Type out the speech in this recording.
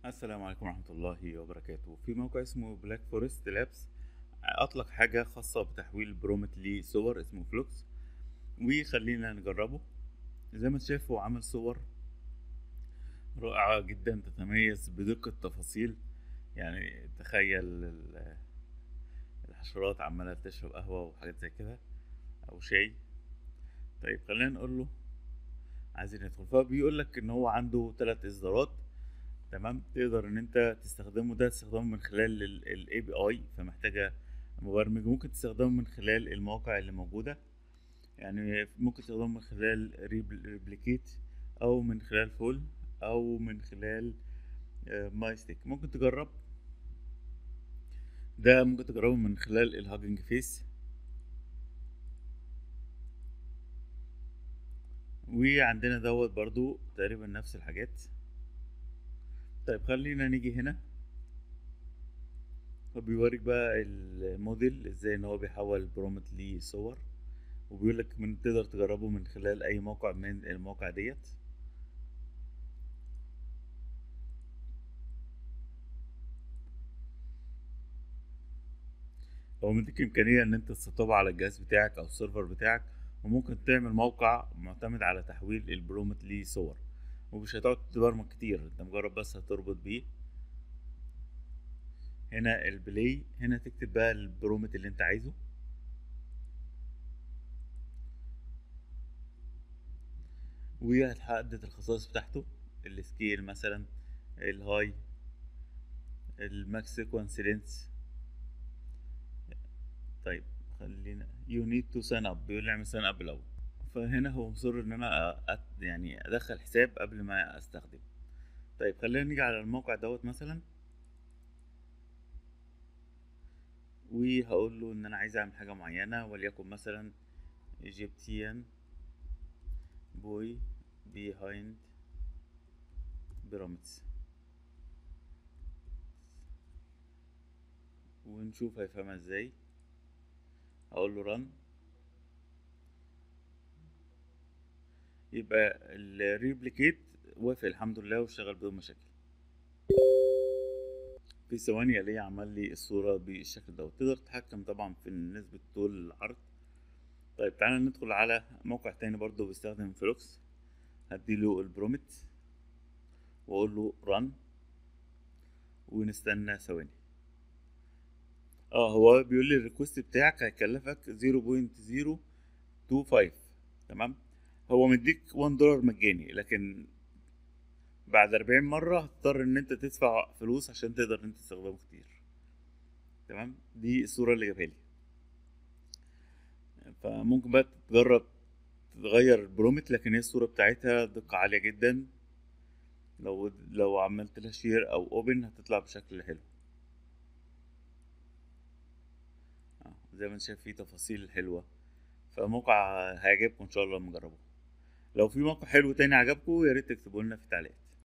السلام عليكم ورحمة الله وبركاته في موقع اسمه بلاك فورست لابس أطلق حاجة خاصة بتحويل برومت لصور اسمه فلوكس وخلينا نجربه زي ما انت شايف هو عامل صور رائعة جدا تتميز بدقة تفاصيل يعني تخيل ال- الحشرات عمالة تشرب قهوة وحاجات زي كده أو شاي طيب خلينا نقول له عايزين ندخل فبيقول لك ان هو عنده ثلاث اصدارات تمام تقدر ان انت تستخدمه ده تستخدمه من خلال الاي بي اي فمحتاجه مبرمج ممكن تستخدمه من خلال المواقع اللي موجوده يعني ممكن تستخدمه من خلال ريبليكيت او من خلال فول او من خلال ماي ستيك ممكن تجرب ده ممكن تجربه من خلال الهاجنج فيس وعندنا دوت برضو تقريبا نفس الحاجات طيب خلينا نيجي هنا فبيوريك بقى الموديل ازاي ان هو بيحول برومت لصور وبيقول لك من تقدر تجربه من خلال اي موقع من المواقع ديت هو مديك امكانيه ان انت تسطبها على الجهاز بتاعك او السيرفر بتاعك وممكن تعمل موقع معتمد على تحويل البرومت لصور ومش هتقعد تبرمج كتير انت مجرد بس هتربط بيه هنا البلاي هنا تكتب بقى البرومت اللي انت عايزه وهتحدد الخصائص بتاعته السكيل مثلا الهاي الماكس سيكونس لينس طيب خلينا يو نيد تو ساين اب بيقول لي اعمل ساين اب الاول فهنا هو مصر ان انا أت يعني ادخل حساب قبل ما استخدم طيب خلينا نيجي على الموقع دوت مثلا وهقول له ان انا عايز اعمل حاجه معينه وليكن مثلا Egyptian boy behind pyramids ونشوف هيفهمها ازاي اقول له رن يبقى الريبليكيت وافق الحمد لله واشتغل بدون مشاكل في ثواني الاقيه عمل لي الصورة بالشكل دوت تقدر تتحكم طبعا في نسبة طول العرض طيب تعالى ندخل على موقع تاني برضو بيستخدم فلوكس هديله البرومت واقول له رن ونستنى ثواني اه هو بيقول لي الريكوست بتاعك هيكلفك 0.025 تمام هو مديك 1 دولار مجاني لكن بعد 40 مرة هتضطر ان انت تدفع فلوس عشان تقدر ان انت تستخدمه كتير تمام دي الصورة اللي جابها لي فممكن بقى تجرب تغير البرومت لكن هي الصورة بتاعتها دقة عالية جدا لو لو عملت لها شير او اوبن هتطلع بشكل حلو زي ما انت شايف فيه تفاصيل حلوة فموقع هيعجبكم ان شاء الله لما تجربوه لو في موقع حلو تاني عجبكم يا ريت تكتبوا لنا في التعليقات